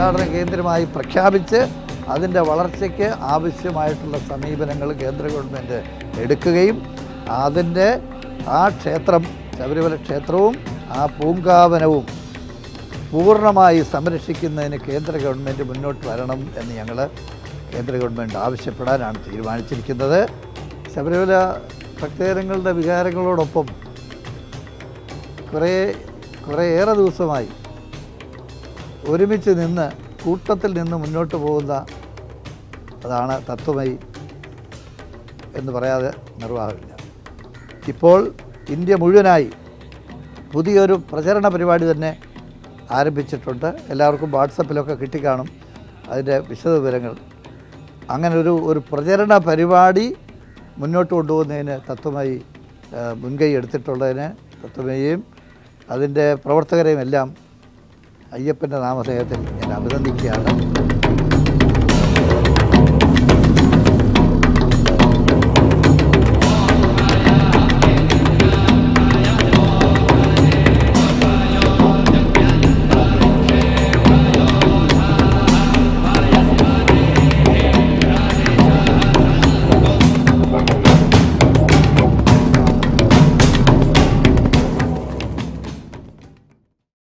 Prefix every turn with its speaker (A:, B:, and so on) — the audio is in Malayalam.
A: തീർത്ഥാടന കേന്ദ്രമായി പ്രഖ്യാപിച്ച് അതിൻ്റെ വളർച്ചയ്ക്ക് ആവശ്യമായിട്ടുള്ള സമീപനങ്ങൾ കേന്ദ്ര ഗവൺമെൻറ് എടുക്കുകയും അതിൻ്റെ ആ ക്ഷേത്രം ശബരിമല ക്ഷേത്രവും ആ പൂങ്കാവനവും പൂർണ്ണമായി സംരക്ഷിക്കുന്നതിന് കേന്ദ്ര ഗവൺമെൻറ് മുന്നോട്ട് വരണം എന്ന് ഞങ്ങൾ കേന്ദ്ര ഗവൺമെൻറ് ആവശ്യപ്പെടാനാണ് തീരുമാനിച്ചിരിക്കുന്നത് ശബരിമല ഭക്തജനങ്ങളുടെ വികാരങ്ങളോടൊപ്പം കുറേ കുറേയേറെ ദിവസമായി ഒരുമിച്ച് നിന്ന് കൂട്ടത്തിൽ നിന്ന് മുന്നോട്ട് പോകുന്ന അതാണ് തത്വമയി എന്ന് പറയാതെ നിർവാഹമില്ല ഇപ്പോൾ ഇന്ത്യ മുഴുവനായി പുതിയൊരു പ്രചരണ പരിപാടി തന്നെ ആരംഭിച്ചിട്ടുണ്ട് എല്ലാവർക്കും വാട്സപ്പിലൊക്കെ കിട്ടിക്കാണും അതിൻ്റെ വിശദവിവരങ്ങൾ അങ്ങനെ ഒരു ഒരു പ്രചരണ പരിപാടി മുന്നോട്ട് കൊണ്ടുപോകുന്നതിന് തത്വമായി ആ, മുൻകൈ എടുത്തിട്ടുള്ളതിന് തത്വമയെയും അതിൻ്റെ പ്രവർത്തകരെയും എല്ലാം അയ്യപ്പൻ്റെ നാമധേയത്തിൽ ഞാൻ അഭിനന്ദിക്കുകയാണ്